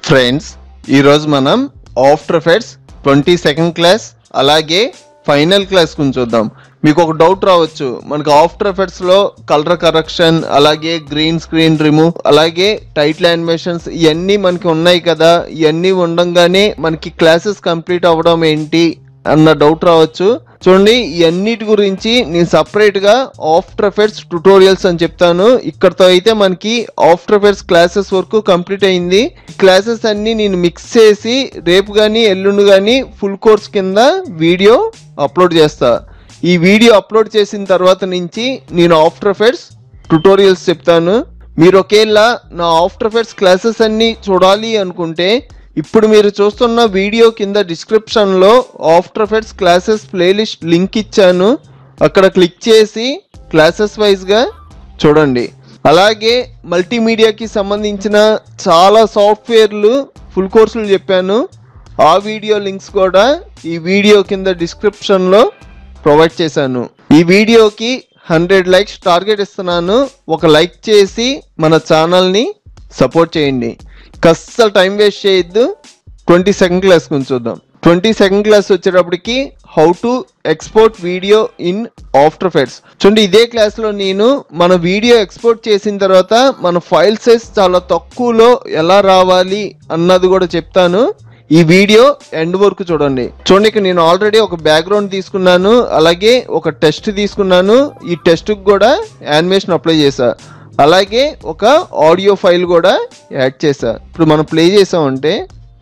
friends ఈరోజు మనం after effects twenty second class అలాగే ఫైనల్ క్లాస్ గురించి చూద్దాం మీకు ఒక డౌట్ రావచ్చు మనకి ఆఫ్టర్ ఎఫెక్ట్స్ లో కలర్ కరెక్షన్ అలాగే గ్రీన్ స్క్రీన్ రిమూవ్ అలాగే టైటిల్ యానిమేషన్స్ ఇవన్నీ మనకి ఉన్నాయి కదా ఇవన్నీ ఉండంగానే మనకి క్లాసెస్ కంప్లీట్ అవ్వడం ఏంటి అన్న డౌట్ రావచ్చు చూడండి ఇవన్నిటి గురించి నేను సపరేట్ గా ఆఫ్టర్ ఎఫెక్ట్స్ ట్యుటోరియల్స్ అని చెప్తాను ఇక్కడతో అయితే మనకి ఆఫ్టర్ ఎఫెక్ట్స్ క్లాసెస్ వరకు కంప్లీట్ అయింది క్లాసెస్ అన్ని నేను మిక్స్ చేసి రేపు కానీ ఎల్లుండి కానీ ఫుల్ కోర్స్ కింద వీడియో అప్లోడ్ చేస్తా ఈ వీడియో అప్లోడ్ చేసిన తర్వాత నుంచి నేను ఆఫ్టర్ ఎఫెక్ట్స్ ట్యుటోరియల్స్ చెప్తాను మీరు ఒకేలా నా ఆఫ్టర్ ఎఫెక్ట్స్ క్లాసెస్ అన్ని చూడాలి అనుకుంటే ఇప్పుడు మీరు చూస్తున్న వీడియో కింద డిస్క్రిప్షన్లో after effects classes playlist link ఇచ్చాను అక్కడ క్లిక్ చేసి క్లాసెస్ వైజ్గా చూడండి అలాగే మల్టీమీడియాకి సంబంధించిన చాలా సాఫ్ట్వేర్లు ఫుల్ కోర్సులు చెప్పాను ఆ వీడియో లింక్స్ కూడా ఈ వీడియో కింద డిస్క్రిప్షన్లో ప్రొవైడ్ చేశాను ఈ వీడియోకి హండ్రెడ్ లైక్స్ టార్గెట్ ఇస్తున్నాను ఒక లైక్ చేసి మన ఛానల్ని సపోర్ట్ చేయండి కస్సలు టైం వేస్ట్ చేయొద్దు ట్వంటీ సెకండ్ క్లాస్ గురించి చూద్దాం ట్వంటీ సెకండ్ క్లాస్ వచ్చేటప్పటికి how to export video in after effects చూడండి ఇదే క్లాస్లో నేను మన వీడియో ఎక్స్పోర్ట్ చేసిన తర్వాత మన ఫైల్ సైజ్ చాలా తక్కువలో ఎలా రావాలి అన్నది కూడా చెప్తాను ఈ వీడియో ఎండ్ వరకు చూడండి చూడండి ఇక్కడ నేను ఆల్రెడీ ఒక బ్యాక్గ్రౌండ్ తీసుకున్నాను అలాగే ఒక టెస్ట్ తీసుకున్నాను ఈ టెస్ట్కి కూడా యానిమేషన్ అప్లై చేశా అలాగే ఒక ఆడియో ఫైల్ కూడా యాడ్ చేశా ఇప్పుడు మనం ప్లే చేసామంటే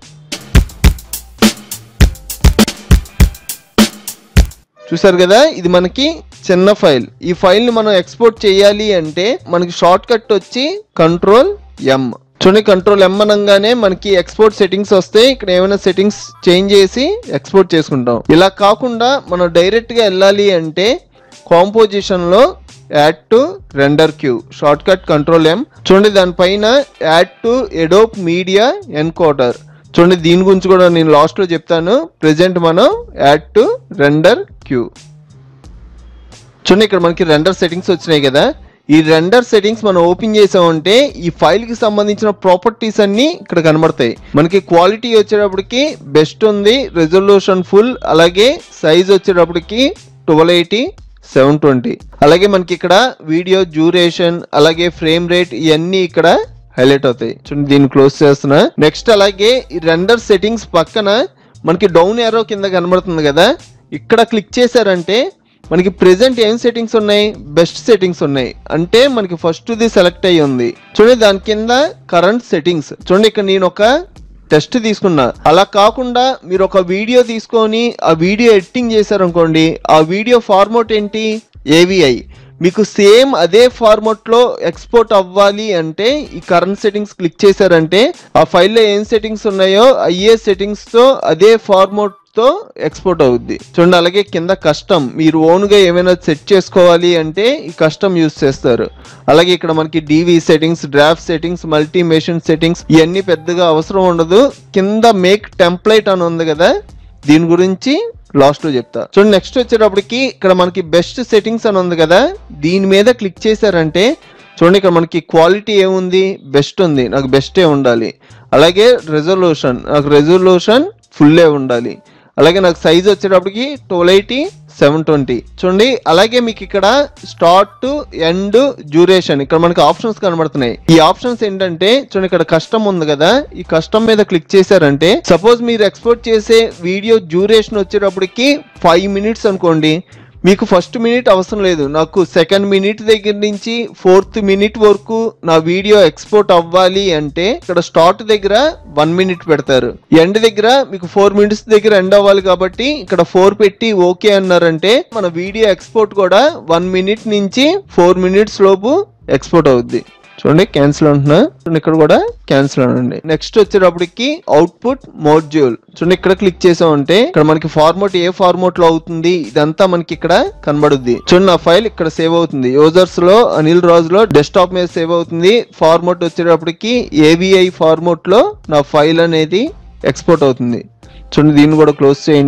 చూసారు కదా ఇది మనకి చిన్న ఫైల్ ఈ ఫైల్ని మనం ఎక్స్పోర్ట్ చేయాలి అంటే మనకి షార్ట్ కట్ వచ్చి కంట్రోల్ ఎం చూడండి కంట్రోల్ ఎం అనగానే మనకి ఎక్స్పోర్ట్ సెట్టింగ్స్ వస్తాయి ఇక్కడ ఏమైనా సెట్టింగ్స్ చేంజ్ చేసి ఎక్స్పోర్ట్ చేసుకుంటాం ఇలా కాకుండా మనం డైరెక్ట్గా వెళ్ళాలి అంటే కాంపోజిషన్లో add to render queue short cut control M చూడండి దానిపైన add to Adobe media encoder చూడండి దీని గురించి కూడా నేను లాస్ట్లో చెప్తాను ప్రెజెంట్ మనం యాడ్ టు రెండర్ క్యూ చూడండి ఇక్కడ మనకి రెండర్ సెట్టింగ్స్ వచ్చినాయి కదా ఈ రెండర్ సెట్టింగ్స్ మనం ఓపెన్ చేసామంటే ఈ ఫైల్ కి సంబంధించిన ప్రాపర్టీస్ అన్ని ఇక్కడ కనబడతాయి మనకి క్వాలిటీ వచ్చేటప్పటికి బెస్ట్ ఉంది రెజల్యూషన్ ఫుల్ అలాగే సైజ్ వచ్చేటప్పటికి ట్వెల్వ్ ఎయిటీ సెవెన్ ట్వంటీ అలాగే మనకి ఇక్కడ వీడియో డ్యూరేషన్ అలాగే ఫ్రేమ్ రేట్ ఇవన్నీ ఇక్కడ హైలైట్ అవుతాయి చూడండి దీన్ని క్లోజ్ చేస్తున్నా నెక్స్ట్ అలాగే ఈ రెండర్ సెట్టింగ్స్ పక్కన మనకి డౌన్ ఏరో కింద కనబడుతుంది కదా ఇక్కడ క్లిక్ చేశారంటే మనకి ప్రెసెంట్ ఏం సెట్టింగ్స్ ఉన్నాయి బెస్ట్ సెట్టింగ్స్ ఉన్నాయి అంటే మనకి ఫస్ట్ ది సెలెక్ట్ అయ్యి ఉంది చూడండి దాని కింద కరెంట్ సెట్టింగ్స్ చూడండి ఇక్కడ నేను ఒక టెస్ట్ తీసుకున్నా అలా కాకుండా మీరు ఒక వీడియో తీసుకొని ఆ వీడియో ఎడిటింగ్ చేశారనుకోండి ఆ వీడియో ఫార్మాట్ ఏంటి ఏవిఐ మీకు సేమ్ అదే ఫార్మాట్ లో ఎక్స్పోర్ట్ అవ్వాలి అంటే ఈ కరెంట్ సెట్టింగ్స్ క్లిక్ చేశారంటే ఆ ఫైల్లో ఏం సెట్టింగ్స్ ఉన్నాయో అయ్యే సెట్టింగ్స్ తో అదే ఫార్మాట్ తో ఎక్స్పోర్ట్ అవుద్ది చూడండి అలాగే కింద కస్టమ్ మీరు ఓన్ గా ఏమైనా సెట్ చేసుకోవాలి అంటే ఈ కస్టమ్ యూస్ చేస్తారు అలాగే ఇక్కడ మనకి DV settings draft settings multi machine settings ఇవన్నీ పెద్దగా అవసరం ఉండదు కింద మేక్ టెంప్లైట్ అని ఉంది కదా దీని గురించి లాస్ట్ లో చెప్తా చూడండి నెక్స్ట్ వచ్చేటప్పటికి ఇక్కడ మనకి బెస్ట్ సెట్టింగ్స్ అని ఉంది కదా దీని మీద క్లిక్ చేశారంటే చూడండి ఇక్కడ మనకి క్వాలిటీ ఏముంది బెస్ట్ ఉంది నాకు బెస్టే ఉండాలి అలాగే రెజల్యూషన్ నాకు రెజల్యూషన్ ఫుల్లే ఉండాలి అలాగే నాకు సైజ్ వచ్చేటప్పటికి ట్వెల్వ్ ఎయిటీ సెవెన్ ట్వంటీ చూడండి అలాగే మీకు ఇక్కడ స్టార్ట్ టు ఎండ్ డ్యూరేషన్ ఇక్కడ మనకి ఆప్షన్స్ కనబడుతున్నాయి ఈ ఆప్షన్స్ ఏంటంటే చూడండి ఇక్కడ కస్టమ్ ఉంది కదా ఈ కస్టమ్ మీద క్లిక్ చేశారంటే సపోజ్ మీరు ఎక్స్పోర్ట్ చేసే వీడియో డ్యూరేషన్ వచ్చేటప్పటికి ఫైవ్ మినిట్స్ అనుకోండి మీకు ఫస్ట్ మినిట్ అవసరం లేదు నాకు సెకండ్ మినిట్ దగ్గర నుంచి ఫోర్త్ మినిట్ వరకు నా వీడియో ఎక్స్పోర్ట్ అవ్వాలి అంటే ఇక్కడ స్టార్ట్ దగ్గర వన్ మినిట్ పెడతారు ఎండ్ దగ్గర మీకు ఫోర్ మినిట్స్ దగ్గర ఎండ్ అవ్వాలి కాబట్టి ఇక్కడ ఫోర్ పెట్టి ఓకే అన్నారంటే మన వీడియో ఎక్స్పోర్ట్ కూడా వన్ మినిట్ నుంచి ఫోర్ మినిట్స్ లోపు ఎక్స్పోర్ట్ అవుద్ది చూడండి క్యాన్సిల్ అంటున్నా చూడండి ఇక్కడ కూడా క్యాన్సిల్ అనండి నెక్స్ట్ వచ్చేటప్పటికి అవుట్పుట్ మోడ్యూల్ చూడండి ఇక్కడ క్లిక్ చేసామంటే ఇక్కడ మనకి ఫార్మాట్ ఏ ఫార్మాట్ లో అవుతుంది ఇదంతా మనకి ఇక్కడ కనబడుద్ది చూడండి నా ఫైల్ ఇక్కడ సేవ్ అవుతుంది యూజర్స్ లో అనిల్ రాజు లో డెస్క్టాప్ మీద సేవ్ అవుతుంది ఫార్మాట్ వచ్చేటప్పటికి ఏవిఐ ఫార్మాట్ లో నా ఫైల్ అనేది ఎక్స్పోర్ట్ అవుతుంది చూడండి దీన్ని కూడా క్లోజ్ చేయండి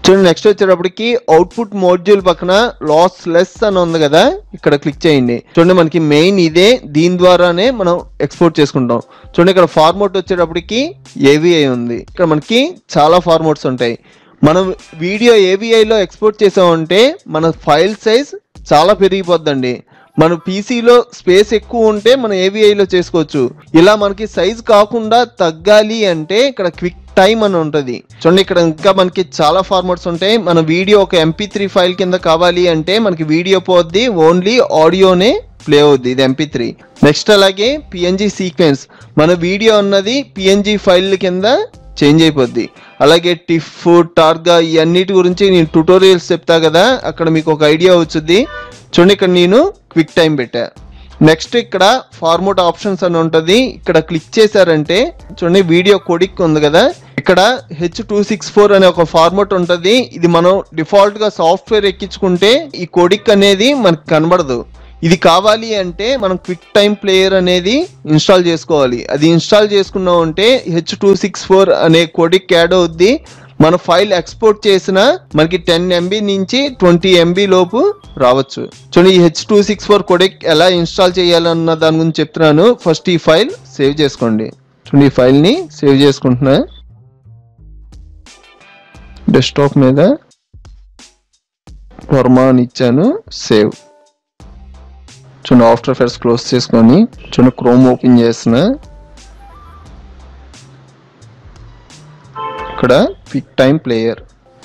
చూడండి నెక్స్ట్ వచ్చేటప్పటికి అవుట్పుట్ మోడ్యూల్ పక్కన లాస్ లెస్ అని ఉంది కదా ఇక్కడ క్లిక్ చేయండి చూడండి మనకి మెయిన్ ఇదే దీని ద్వారానే మనం ఎక్స్పోర్ట్ చేసుకుంటాం చూడండి ఇక్కడ ఫార్మోట్ వచ్చేటప్పటికి ఏవిఐ ఉంది ఇక్కడ మనకి చాలా ఫార్మోట్స్ ఉంటాయి మనం వీడియో ఏవిఐలో ఎక్స్పోర్ట్ చేసామంటే మన ఫైల్ సైజ్ చాలా పెరిగిపోద్దండి మన పీసీలో స్పేస్ ఎక్కువ ఉంటే మనం ఏవిఐలో చేసుకోవచ్చు ఇలా మనకి సైజ్ కాకుండా తగ్గాలి అంటే ఇక్కడ క్విక్ టైం అని ఉంటుంది చూడండి ఇక్కడ ఇంకా మనకి చాలా ఫార్మాట్స్ ఉంటాయి మన వీడియో ఒక ఎంపీ త్రీ ఫైల్ కింద కావాలి అంటే మనకి వీడియో పోద్ది ఓన్లీ ఆడియోనే ప్లే అవుద్ది ఇది ఎంపీ త్రీ నెక్స్ట్ అలాగే పిఎన్జి సీక్వెన్స్ మన వీడియో అన్నది పిఎన్జి ఫైల్ కింద చేంజ్ అయిపోద్ది అలాగే టిఫ్ టార్గా ఇవన్నిటి గురించి నేను ట్యూటోరియల్స్ చెప్తా కదా అక్కడ మీకు ఒక ఐడియా వచ్చుద్ది చూడండి ఇక్కడ నేను క్విక్ టైం పెట్టా నెక్స్ట్ ఇక్కడ ఫార్మోట్ ఆప్షన్స్ అని ఉంటుంది ఇక్కడ క్లిక్ చేశారంటే చూడండి వీడియో కొడిక్ ఉంది కదా ఇక్కడ హెచ్ టూ సిక్స్ ఫోర్ అనే ఒక ఫార్మోట్ ఉంటుంది ఇది మనం డిఫాల్ట్ గా సాఫ్ట్వేర్ ఎక్కించుకుంటే ఈ కొడిక్ అనేది మనకు కనబడదు ఇది కావాలి అంటే మనం క్విక్ టైం ప్లేయర్ అనేది ఇన్స్టాల్ చేసుకోవాలి అది ఇన్స్టాల్ చేసుకున్నాం అంటే హెచ్ టూ సిక్స్ ఫోర్ అనే కొడిక్ యాడ్ అవుద్ది మన ఫైల్ ఎక్స్పోర్ట్ చేసిన మనకి టెన్ ఎంబీ నుంచి ట్వంటీ ఎంబీ లోపు రావచ్చు చూడండి ఈ H two six four codec ఎలా ఇన్స్టాల్ చేయాలన్న దాని గురించి చెప్తున్నాను ఫస్ట్ ఈ ఫైల్ సేవ్ చేసుకోండి చూడండి ఈ ఫైల్ని సేవ్ చేసుకుంటున్నా డెస్క్టాప్ మీద వర్మా అని ఇచ్చాను సేవ్ చూడండి ఆఫ్టర్ ఎఫెక్ట్స్ క్లోజ్ చేసుకొని చూడండి క్రోమ్ ఓపెన్ చేసిన ఇక్కడ క్విక్ టైం ప్లేయర్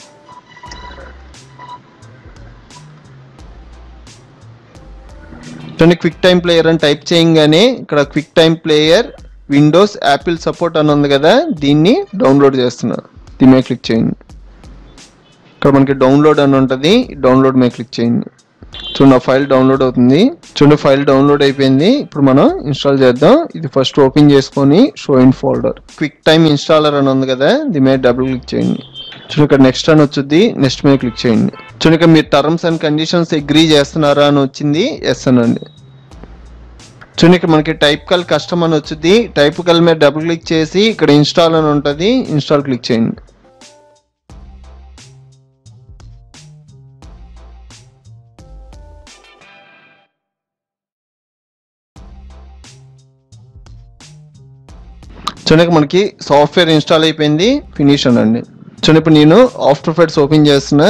చూడండి క్విక్ టైం ప్లేయర్ అని టైప్ చేయగానే ఇక్కడ QuickTime player Windows Apple support అని ఉంది కదా దీన్ని డౌన్లోడ్ చేస్తున్నా దీని మీద క్లిక్ చేయండి ఇక్కడ మనకి డౌన్లోడ్ అని ఉంటుంది డౌన్లోడ్ మీద క్లిక్ చేయండి చూడండి ఆ ఫైల్ డౌన్లోడ్ అవుతుంది చూడండి ఫైల్ డౌన్లోడ్ అయిపోయింది ఇప్పుడు మనం ఇన్స్టాల్ చేద్దాం ఇది ఫస్ట్ ఓపెన్ చేసుకొని show in folder QuickTime installer అని ఉంది కదా దీని మీద డబుల్ క్లిక్ చేయండి చూడండి ఇక్కడ నెక్స్ట్ అని వచ్చింది నెక్స్ట్ మీద క్లిక్ చేయండి చూడండి ఇక్కడ మీరు టర్మ్స్ అండ్ కండిషన్స్ అగ్రీ చేస్తున్నారా అని వచ్చింది ఎస్ అనండి చూడండి ఇక్కడ మనకి టైప్ కల్ కస్టమ్ అని వచ్చింది టైప్ కల్ మీద డబుల్ క్లిక్ చేసి ఇక్కడ ఇన్స్టాల్ అని ఉంటుంది ఇన్స్టాల్ క్లిక్ చేయండి చూడండి మనకి సాఫ్ట్వేర్ ఇన్స్టాల్ అయిపోయింది ఫినిష్ అనండి చూడండి ఇప్పుడు నేను ఆఫ్టర్ ఎఫెక్ట్స్ ఓపెన్ చేస్తున్నా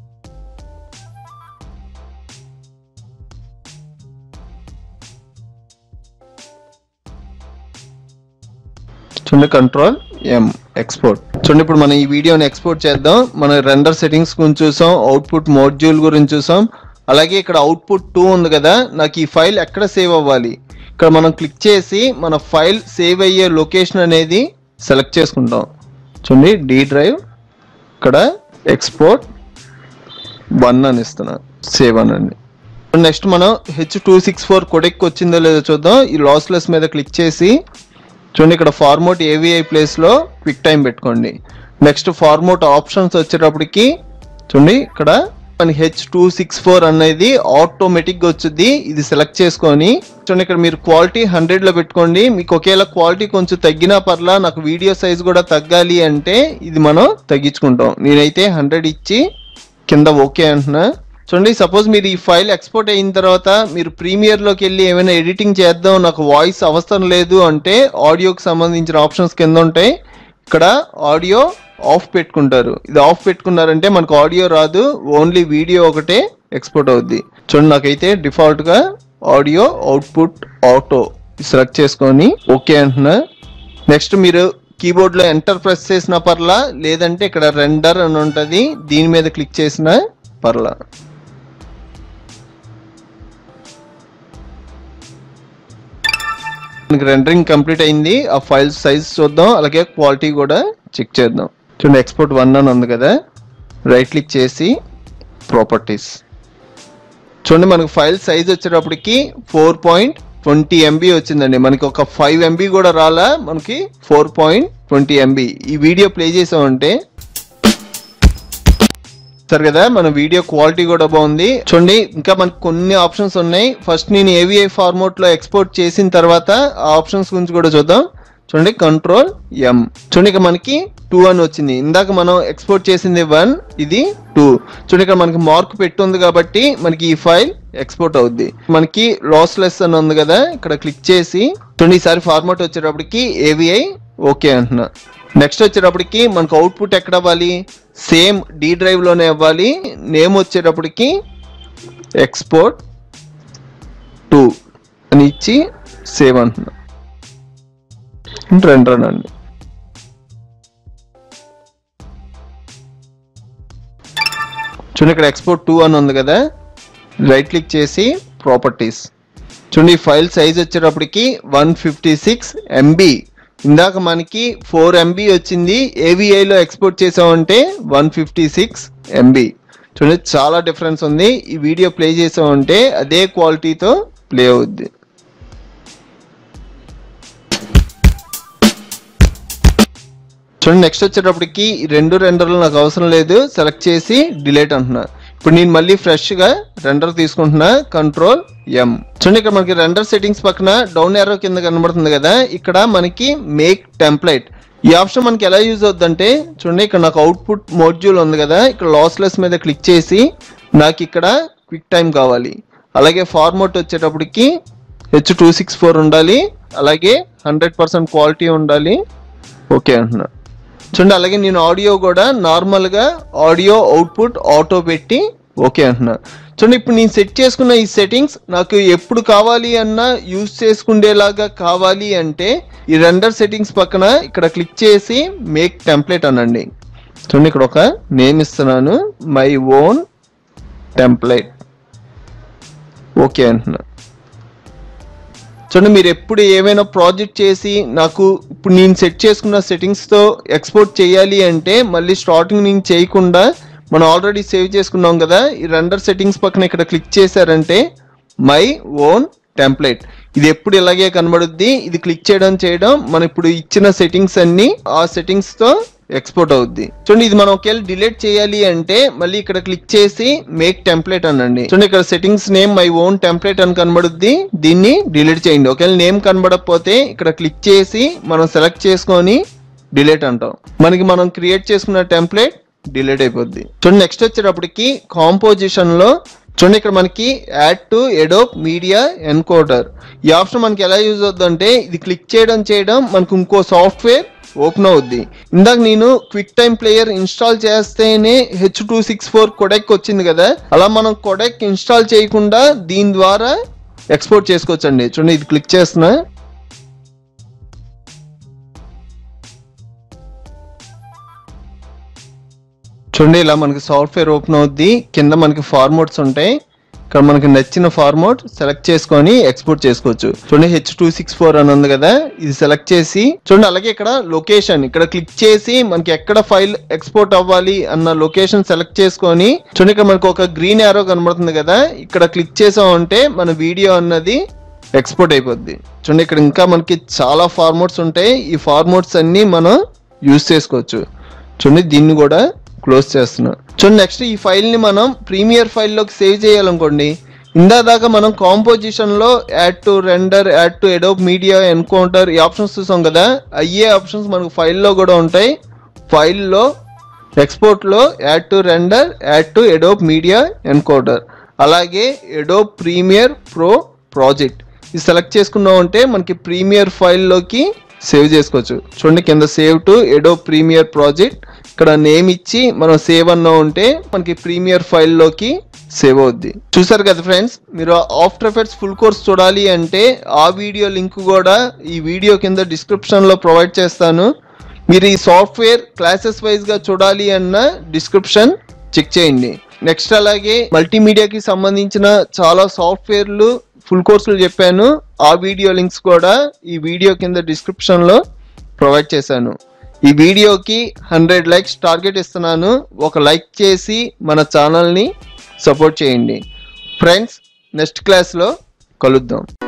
చూడండి కంట్రోల్ ఎం ఎక్స్పోర్ట్ చూడండి ఇప్పుడు మనం ఈ వీడియోని ఎక్స్పోర్ట్ చేద్దాం మన రెండర్ సెట్టింగ్స్ గురించి చూసాం అవుట్పుట్ మోడ్యూల్ గురించి చూసాం అలాగే ఇక్కడ అవుట్పుట్ టూ ఉంది కదా నాకు ఈ ఫైల్ ఎక్కడ సేవ్ అవ్వాలి ఇక్కడ మనం క్లిక్ చేసి మన ఫైల్ సేవ్ అయ్యే లొకేషన్ అనేది సెలెక్ట్ చేసుకుంటాం చూడండి డి డ్రైవ్ ఇక్కడ ఎక్స్పోర్ట్ వన్ అని ఇస్తున్నా సేవ్ అనండి నెక్స్ట్ మనం H two six four codec వచ్చిందో లేదో చూద్దాం ఈ లాస్లెస్ మీద క్లిక్ చేసి చూడండి ఇక్కడ ఫార్మోట్ ఏవిఐ ప్లేస్లో క్విక్ టైం పెట్టుకోండి నెక్స్ట్ ఫార్మోట్ ఆప్షన్స్ వచ్చేటప్పటికి చూడండి ఇక్కడ మనకి హెచ్ టూ సిక్స్ ఫోర్ అనేది ఆటోమేటిక్గా వచ్చింది ఇది సెలెక్ట్ చేసుకొని చూడండి ఇక్కడ మీరు క్వాలిటీ హండ్రెడ్లో పెట్టుకోండి మీకు ఒకేలా క్వాలిటీ కొంచెం తగ్గినా పర్లా నాకు వీడియో సైజ్ కూడా తగ్గాలి అంటే ఇది మనం తగ్గించుకుంటాం నేనైతే హండ్రెడ్ ఇచ్చి కింద ఓకే అంటున్నా చూడండి సపోజ్ మీరు ఈ ఫైల్ ఎక్స్పోర్ట్ అయిన తర్వాత మీరు ప్రీమియర్లోకి వెళ్ళి ఏమైనా ఎడిటింగ్ చేద్దాం నాకు వాయిస్ అవసరం లేదు అంటే ఆడియోకి సంబంధించిన ఆప్షన్స్ కింద ఉంటాయి ఇక్కడ ఆడియో ఆఫ్ పెట్టుకుంటారు ఇది ఆఫ్ పెట్టుకున్నారంటే మనకు ఆడియో రాదు ఓన్లీ వీడియో ఒకటే ఎక్స్పోర్ట్ అవుద్ది చూడండి నాకైతే డిఫాల్ట్గా ఆడియో అవుట్పుట్ ఆటో సెలెక్ట్ చేసుకొని ఓకే అంటున్నా నెక్స్ట్ మీరు కీబోర్డ్లో ఎంటర్ ప్రెస్ చేసిన పర్లా లేదంటే ఇక్కడ రెండర్ అని ఉంటుంది దీని మీద క్లిక్ చేసిన పర్లా మనకి రెండరింగ్ కంప్లీట్ అయింది ఆ ఫైల్ సైజ్ చూద్దాం అలాగే క్వాలిటీ కూడా చెక్ చేద్దాం చూడండి ఎక్స్పోర్ట్ వన్ అని ఉంది కదా రైట్ క్లిక్ చేసి ప్రాపర్టీస్ చూడండి మనకు ఫైల్ సైజ్ వచ్చేటప్పటికి ఫోర్ పాయింట్ ట్వంటీ ఎంబీ వచ్చిందండి మనకి ఒక ఫైవ్ ఎంబీ కూడా రాలా మనకి ఫోర్ పాయింట్ ట్వంటీ ఎంబీ ఈ వీడియో ప్లే చేసామంటే సరే కదా మన వీడియో క్వాలిటీ కూడా బాగుంది చూడండి ఇంకా మనకు కొన్ని ఆప్షన్స్ ఉన్నాయి ఫస్ట్ నేను ఏవిఐ ఫార్మోట్ లో ఎక్స్పోర్ట్ చేసిన తర్వాత ఆ ఆప్షన్స్ గురించి కూడా చూద్దాం చూడండి కంట్రోల్ ఎం చూడండి ఇక్కడ మనకి టూ అని వచ్చింది ఇందాక మనం ఎక్స్పోర్ట్ చేసింది వన్ ఇది టూ చూడండి ఇక్కడ మనకి మార్క్ పెట్టుంది కాబట్టి మనకి ఈ ఫైల్ ఎక్స్పోర్ట్ అవుద్ది మనకి లాస్లెస్ అని ఉంది కదా ఇక్కడ క్లిక్ చేసి చూడండి ఈసారి ఫార్మాట్ వచ్చేటప్పటికి ఏవిఐ ఓకే అంటున్నా నెక్స్ట్ వచ్చేటప్పటికి మనకు అవుట్పుట్ ఎక్కడ అవ్వాలి సేమ్ డి డ్రైవ్ లోనే అవ్వాలి నేమ్ వచ్చేటప్పటికి ఎక్స్పోర్ట్ టూ అని ఇచ్చి సేవ్ అంటున్నా రెండు అండి చూడండి ఇక్కడ ఎక్స్పోర్ట్ టూ అని ఉంది కదా రైట్ క్లిక్ చేసి ప్రాపర్టీస్ చూడండి ఈ ఫైల్ సైజ్ వచ్చేటప్పటికి వన్ ఫిఫ్టీ సిక్స్ ఎంబీ ఇందాక మనకి ఫోర్ ఎంబీ వచ్చింది ఏవిఐలో ఎక్స్పోర్ట్ చేసామంటే వన్ ఫిఫ్టీ సిక్స్ ఎంబీ చూడండి చాలా డిఫరెన్స్ ఉంది ఈ వీడియో ప్లే చేసామంటే అదే క్వాలిటీతో ప్లే అవుద్ది చూడండి నెక్స్ట్ వచ్చేటప్పటికి ఈ రెండు రెండర్లు నాకు అవసరం లేదు సెలెక్ట్ చేసి డిలీట్ అంటున్నా ఇప్పుడు నేను మళ్ళీ ఫ్రెష్ గా రెండర్ తీసుకుంటున్నా కంట్రోల్ ఎం చూడండి ఇక్కడ మనకి రెండర్ సెట్టింగ్స్ పక్కన డౌన్ ఎర్రో కింద కనబడుతుంది కదా ఇక్కడ మనకి మేక్ టెంప్లెట్ ఈ ఆప్షన్ మనకి ఎలా యూజ్ అవుతుందంటే చూడండి ఇక్కడ నాకు అవుట్పుట్ మోడ్యూల్ ఉంది కదా ఇక్కడ లాస్లెస్ మీద క్లిక్ చేసి నాకు ఇక్కడ క్విక్ టైం కావాలి అలాగే ఫార్మోట్ వచ్చేటప్పటికి హెచ్ టూ సిక్స్ ఫోర్ ఉండాలి అలాగే హండ్రెడ్ పర్సెంట్ క్వాలిటీ ఉండాలి ఓకే అంటున్నా చూడండి అలాగే నేను ఆడియో కూడా నార్మల్గా ఆడియో అవుట్పుట్ ఆటో పెట్టి ఓకే అంటున్నా చూడండి ఇప్పుడు నేను సెట్ చేసుకున్న ఈ సెట్టింగ్స్ నాకు ఎప్పుడు కావాలి అన్నా యూజ్ చేసుకునేలాగా కావాలి అంటే ఈ రెండర్ సెట్టింగ్స్ పక్కన ఇక్కడ క్లిక్ చేసి మేక్ టెంప్లెట్ అనండి చూడండి ఇక్కడ ఒక నేమ్ ఇస్తున్నాను మై ఓన్ టెంప్లెట్ ఓకే అంటున్నా చూడండి మీరు ఎప్పుడు ఏమైనా ప్రాజెక్ట్ చేసి నాకు ఇప్పుడు నేను సెట్ చేసుకున్న సెట్టింగ్స్తో ఎక్స్పోర్ట్ చేయాలి అంటే మళ్ళీ స్టార్టింగ్ నుంచి చేయకుండా మనం ఆల్రెడీ సేవ్ చేసుకున్నాం కదా ఈ రెండర్ సెట్టింగ్స్ పక్కన ఇక్కడ క్లిక్ చేశారంటే మై ఓన్ టెంప్లెట్ ఇది ఎప్పుడు ఇలాగే కనబడుద్ది ఇది క్లిక్ చేయడం చేయడం మనం ఇప్పుడు ఇచ్చిన సెట్టింగ్స్ అన్ని ఆ సెట్టింగ్స్ తో ఎక్స్పోర్ట్ అవుద్ది చూడండి ఇది మనం ఒకవేళ డిలీట్ చేయాలి అంటే మళ్ళీ ఇక్కడ క్లిక్ చేసి మేక్ టెంప్లెట్ అనండి చూడండి ఇక్కడ settings name my own template అని కనబడుద్ది దీన్ని డిలీట్ చేయండి ఒకవేళ నేమ్ కనబడకపోతే ఇక్కడ క్లిక్ చేసి మనం సెలెక్ట్ చేసుకొని డిలీట్ అంటాం మనకి మనం క్రియేట్ చేసుకున్న టెంప్లెట్ డిలీట్ అయిపోద్ది చూడండి నెక్స్ట్ వచ్చేటప్పటికి కాంపోజిషన్ లో చూడండి ఇక్కడ మనకి add to Adobe media encoder ఈ ఆప్షన్ మనకి ఎలా యూజ్ అవుతుందంటే ఇది క్లిక్ చేయడం చేయడం మనకు ఇంకో సాఫ్ట్వేర్ ఓపెన్ అవుద్ది ఇందాక నేను క్విక్ టైం ప్లేయర్ ఇన్స్టాల్ చేస్తేనే H two six four codec వచ్చింది కదా అలా మనం కొడెక్ ఇన్స్టాల్ చేయకుండా దీని ద్వారా ఎక్స్పోర్ట్ చేసుకోవచ్చండి చూడండి ఇది క్లిక్ చేస్తున్నా చూడండి ఇలా మనకి సాఫ్ట్వేర్ ఓపెన్ అవుద్ది కింద మనకి ఫార్మోట్స్ ఉంటాయి ఇక్కడ మనకి నచ్చిన ఫార్మోట్ సెలెక్ట్ చేసుకొని ఎక్స్పోర్ట్ చేసుకోవచ్చు చూడండి హెచ్ టూ సిక్స్ ఫోర్ అని ఉంది కదా ఇది సెలెక్ట్ చేసి చూడండి అలాగే ఇక్కడ లొకేషన్ ఇక్కడ క్లిక్ చేసి మనకి ఎక్కడ ఫైల్ ఎక్స్పోర్ట్ అవ్వాలి అన్న లొకేషన్ సెలెక్ట్ చేసుకొని చూడండి ఇక్కడ మనకి ఒక గ్రీన్ యారో కనబడుతుంది కదా ఇక్కడ క్లిక్ చేసామంటే మన వీడియో అన్నది ఎక్స్పోర్ట్ అయిపోద్ది చూడండి ఇక్కడ ఇంకా మనకి చాలా ఫార్మోట్స్ ఉంటాయి ఈ ఫార్మోట్స్ అన్ని మనం యూజ్ చేసుకోవచ్చు చూడండి దీన్ని కూడా క్లోజ్ చేస్తున్నా చూడండి నెక్స్ట్ ఈ ఫైల్ ని మనం ప్రీమియర్ ఫైల్లోకి సేవ్ చేయాలనుకోండి ఇందా దాకా మనం కాంపోజిషన్ లో add to render add to Adobe media encoder ఈ ఆప్షన్స్ చూసాం కదా అయ్యే ఆప్షన్స్ మనకు ఫైల్లో కూడా ఉంటాయి ఫైల్లో ఎక్స్పోర్ట్ లో add to render add to Adobe media encoder అలాగే ఎడోప్ ప్రీమియర్ ప్రో ప్రాజెక్ట్ ఇది సెలెక్ట్ చేసుకున్నాం అంటే మనకి ప్రీమియర్ ఫైల్లోకి సేవ్ చేసుకోవచ్చు చూడండి కింద save to Adobe Premiere project ఇక్కడ నేమ్ ఇచ్చి మనం సేవ్ అన్నా ఉంటే మనకి ప్రీమియర్ ఫైల్లోకి సేవ్ అవుద్ది చూసారు కదా ఫ్రెండ్స్ మీరు ఆఫ్టర్ ఎఫెక్ట్స్ ఫుల్ కోర్స్ చూడాలి అంటే ఆ వీడియో లింక్ కూడా ఈ వీడియో కింద డిస్క్రిప్షన్లో ప్రొవైడ్ చేస్తాను మీరు ఈ సాఫ్ట్వేర్ క్లాసెస్ వైజ్ గా చూడాలి అన్న డిస్క్రిప్షన్ చెక్ చేయండి నెక్స్ట్ అలాగే మల్టీమీడియాకి సంబంధించిన చాలా సాఫ్ట్వేర్లు ఫుల్ కోర్సులు చెప్పాను ఆ వీడియో లింక్స్ కూడా ఈ వీడియో కింద డిస్క్రిప్షన్ లో ప్రొవైడ్ చేశాను ఈ వీడియోకి హండ్రెడ్ లైక్స్ టార్గెట్ ఇస్తున్నాను ఒక లైక్ చేసి మన ఛానల్ని సపోర్ట్ చేయండి ఫ్రెండ్స్ నెక్స్ట్ క్లాస్లో కలుద్దాం